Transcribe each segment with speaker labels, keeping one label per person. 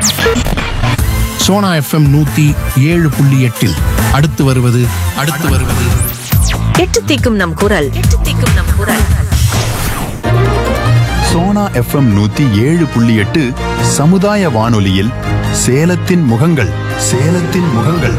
Speaker 1: Sona FM நூத்தி ஏழு புள்ளி எட்டில் அடுத்து வருவது அடுத்து வருவது
Speaker 2: எட்டு தீக்கும் நம் குரல் எட்டு தீக்கும் நம் குரல்
Speaker 3: சோனா எஃப்எம் நூத்தி ஏழு புள்ளி எட்டு சமுதாய வானொலியில் சேலத்தின் முகங்கள் சேலத்தின் முகங்கள்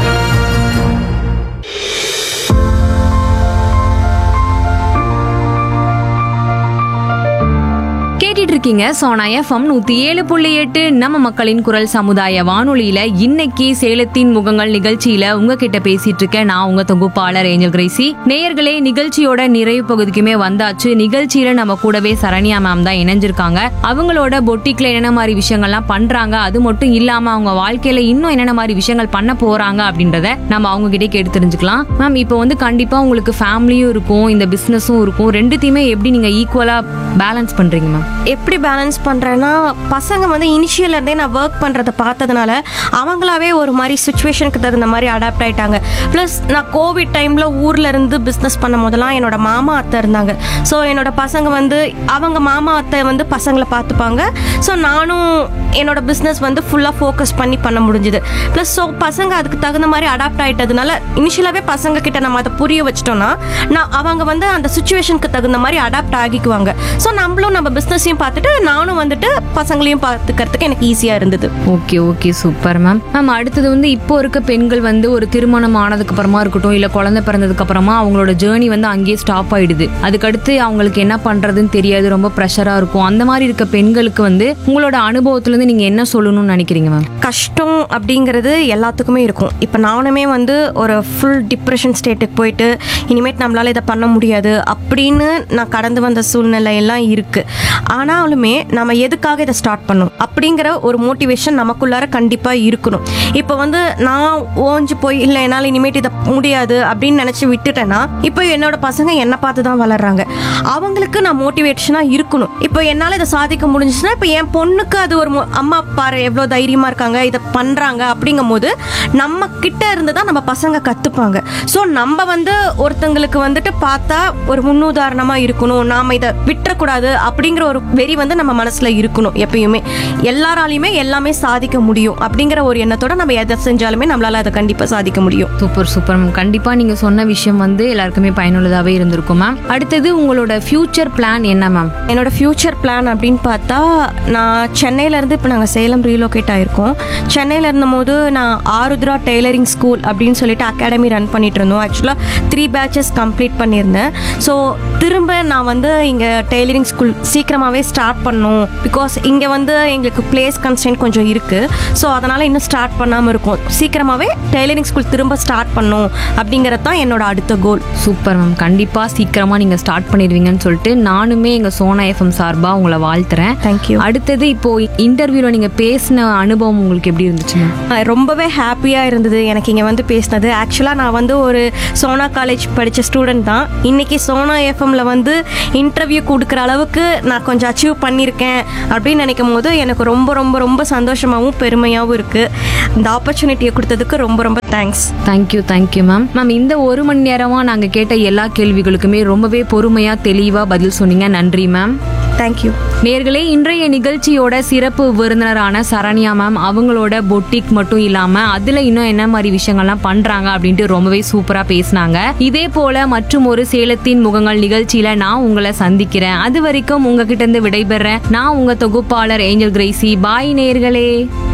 Speaker 4: கேட்டுட்டு இருக்கீங்க சோனா எஃப்எம் நூத்தி ஏழு புள்ளி எட்டு நம்ம மக்களின் குரல் சமுதாய வானொலியில இன்னைக்கு சேலத்தின் முகங்கள் நிகழ்ச்சியில உங்ககிட்ட பேசிட்டு இருக்கேன் நான் உங்க தொகுப்பாளர் ஏஞ்சல் கிரேசி நேயர்களே நிகழ்ச்சியோட நிறைவு பகுதிக்குமே வந்தாச்சு நிகழ்ச்சியில நம்ம கூடவே சரண்யா மேம் தான் இணைஞ்சிருக்காங்க அவங்களோட பொட்டிக்ல என்னென்ன மாதிரி விஷயங்கள்லாம் பண்றாங்க அது மட்டும் இல்லாம அவங்க வாழ்க்கையில இன்னும் என்னென்ன மாதிரி விஷயங்கள் பண்ண போறாங்க அப்படின்றத நம்ம அவங்க கிட்டே கேட்டு தெரிஞ்சுக்கலாம் மேம் இப்போ வந்து கண்டிப்பா உங்களுக்கு ஃபேமிலியும் இருக்கும் இந்த பிசினஸும் இருக்கும் ரெண்டுத்தையுமே எப்படி நீங்க ஈக்குவலா பேலன்ஸ் பண்றீங்க மேம்
Speaker 5: எப்படி பேலன்ஸ் பண்ணுறேன்னா பசங்க வந்து இனிஷியல்ல இருந்தே நான் ஒர்க் பண்ணுறதை பார்த்ததுனால அவங்களாவே ஒரு மாதிரி சுச்சுவேஷனுக்கு தகுந்த மாதிரி அடாப்ட் ஆயிட்டாங்க ப்ளஸ் நான் கோவிட் டைமில் ஊரில் இருந்து பிஸ்னஸ் பண்ணும் போதெல்லாம் என்னோட மாமா அத்தை இருந்தாங்க ஸோ என்னோட பசங்க வந்து அவங்க மாமா அத்தை வந்து பசங்களை பார்த்துப்பாங்க ஸோ நானும் என்னோட பிஸ்னஸ் வந்து ஃபுல்லாக ஃபோக்கஸ் பண்ணி பண்ண முடிஞ்சுது ப்ளஸ் ஸோ பசங்க அதுக்கு தகுந்த மாதிரி அடாப்ட் ஆயிட்டதுனால இனிஷியலாகவே பசங்க கிட்ட நம்ம அதை புரிய வச்சிட்டோம்னா நான் அவங்க வந்து அந்த சுச்சுவேஷனுக்கு தகுந்த மாதிரி அடாப்ட் ஆகிக்குவாங்க ஸோ நம்மளும் நம்ம பிஸ்னஸையும் பார்த்துட்டு நானும் வந்துட்டு பசங்களையும் பார்த்துக்கிறதுக்கு எனக்கு ஈஸியாக இருந்தது
Speaker 4: okay okay super ma'am ma'am அடுத்தது வந்து இப்போ இருக்க பெண்கள் வந்து ஒரு திருமணம் ஆனதுக்கு அப்புறமா இருக்கட்டும் இல்ல குழந்தை பிறந்ததுக்கு அப்புறமா அவங்களோட ஜேர்னி வந்து அங்கேயே ஸ்டாப் ஆயிடுது அதுக்கடுத்து அவங்களுக்கு என்ன பண்றதுன்னு தெரியாது ரொம்ப ப்ரெஷரா இருக்கும் அந்த மாதிரி இருக்க பெண்களுக்கு வந்து உங்களோட அனுபவத்துல இருந்து நீங்க என்ன சொல்லணும்னு நினைக்கிறீங்க மேம்
Speaker 5: கஷ்டம் அப்படிங்கிறது எல்லாத்துக்குமே இருக்கும் இப்போ நானுமே வந்து ஒரு ஃபுல் டிப்ரெஷன் ஸ்டேட்டுக்கு போயிட்டு இனிமேட் நம்மளால இதை பண்ண முடியாது அப்படின்னு நான் கடந்து வந்த சூழ்நிலை எல்லாம் இருக்கு ஆனாலுமே நம்ம எதுக்காக இதை ஸ்டார்ட் பண்ணணும் அப்படிங்கிற ஒரு மோட்டிவேஷன் நமக்குள்ளார கண்டிப்பாக இருக்கணும் இப்போ வந்து நான் ஓஞ்சு போய் இல்லை என்னால் இனிமேட் இதை முடியாது அப்படின்னு நினச்சி விட்டுட்டேன்னா இப்போ என்னோட பசங்க என்னை பார்த்து தான் வளர்றாங்க அவங்களுக்கு நான் மோட்டிவேஷனாக இருக்கணும் இப்போ என்னால் இதை சாதிக்க முடிஞ்சுச்சுன்னா இப்போ என் பொண்ணுக்கு அது ஒரு மோ- அம்மா பாரு எவ்வளோ தைரியமாக இருக்காங்க இதை பண்ணுறாங்க அப்படிங்கும் போது நம்ம கிட்ட இருந்து தான் நம்ம பசங்க கற்றுப்பாங்க ஸோ நம்ம வந்து ஒருத்தங்களுக்கு வந்துட்டு பார்த்தா ஒரு முன்னுதாரணமாக இருக்கணும் நாம் இதை விட்டுறக்கூடாது அப்படிங்கிற ஒரு வெறி வந்து நம்ம மனசில் இருக்கணும் எப்பயுமே எல்லாராலையுமே எல்லாமே சாதிக்க முடியும் அப்படிங்கிற ஒரு எண்ணத்தோட நம்ம எதை செஞ்சாலுமே நம்மளால அதை கண்டிப்பாக சாதிக்க முடியும்
Speaker 4: சூப்பர் சூப்பர் மேம் கண்டிப்பா நீங்க சொன்ன விஷயம் வந்து எல்லாருக்குமே பயனுள்ளதாவே இருந்திருக்கும் மேம் அடுத்தது உங்களோட ஃபியூச்சர் பிளான் என்ன மேம்
Speaker 5: என்னோட ஃப்யூச்சர் பிளான் அப்படின்னு பார்த்தா நான் சென்னையிலேருந்து இப்போ நாங்கள் சேலம் ரீலோகேட் ஆகிருக்கோம் சென்னையில் இருந்தபோது நான் ஆருத்ரா டெய்லரிங் ஸ்கூல் அப்படின்னு சொல்லிட்டு அகாடமி ரன் பண்ணிட்டு இருந்தோம் ஆக்சுவலாக த்ரீ பேட்சஸ் கம்ப்ளீட் பண்ணியிருந்தேன் ஸோ திரும்ப நான் வந்து இங்கே டெய்லரிங் ஸ்கூல் சீக்கிரமாகவே ஸ்டார்ட் பண்ணணும் பிகாஸ் இங்கே வந்து எங்களுக்கு பிளேஸ் கன்ஸ்டன்ட் கொஞ்சம் இருக்குது ஸோ அதனால் இன்னும் ஸ்டார்ட் பண்ணாமல் இருக்கும் சீக்கிரமாகவே டெய்லரிங் ஸ்கூல் திரும்ப ஸ்டார்ட் பண்ணணும் அப்படிங்கிறது தான் என்னோட அடுத்த கோல்
Speaker 4: சூப்பர் மேம் கண்டிப்பா சீக்கிரமா நீங்க ஸ்டார்ட் பண்ணிடுவீங்கன்னு சொல்லிட்டு நானுமே எங்க சோனா எஃப்எம் சார்பா உங்களை வாழ்த்துறேன்
Speaker 5: Thank you.
Speaker 4: அடுத்தது இப்போ இன்டர்வியூல நீங்க பேசின அனுபவம் உங்களுக்கு எப்படி இருந்துச்சு மேம்
Speaker 5: அஹ் ரொம்பவே ஹாப்பியாக இருந்தது எனக்கு இங்கே வந்து பேசினது ஆக்சுவலாக நான் வந்து ஒரு சோனா காலேஜ் படித்த ஸ்டூடெண்ட் தான் இன்றைக்கி சோனா எஃப்எம்ல வந்து இன்டர்வியூ கொடுக்குற அளவுக்கு நான் கொஞ்சம் அச்சீவ் பண்ணியிருக்கேன் அப்படின்னு நினைக்கும் போது எனக்கு ரொம்ப ரொம்ப ரொம்ப சந்தோஷமாகவும் பெருமையாகவும் இருக்குது இந்த ஆப்பர்ச்சுனிட்டியை கொடுத்ததுக்கு ரொம்ப ரொம்ப thanks
Speaker 4: thank you thank you ma'am ma'am இந்த ஒரு மணி நேரமா நாங்க கேட்ட எல்லா கேள்விகளுக்குமே ரொம்பவே பொறுமையா தெளிவா பதில் சொன்னீங்க நன்றி மேம்
Speaker 5: தேங்க்யூ
Speaker 4: நேர்களே இன்றைய நிகழ்ச்சியோட சிறப்பு விருந்தினரான சரண்யா மேம் அவங்களோட பொட்டிக் மட்டும் இல்லாம அதுல இன்னும் என்ன மாதிரி விஷயங்கள்லாம் பண்றாங்க அப்படின்ட்டு ரொம்பவே சூப்பரா பேசினாங்க இதே போல மற்றும் ஒரு சேலத்தின் முகங்கள் நிகழ்ச்சியில நான் உங்களை சந்திக்கிறேன் அது வரைக்கும் உங்ககிட்ட இருந்து விடைபெறேன் நான் உங்க தொகுப்பாளர் ஏஞ்சல் கிரேசி பாய் நேர்களே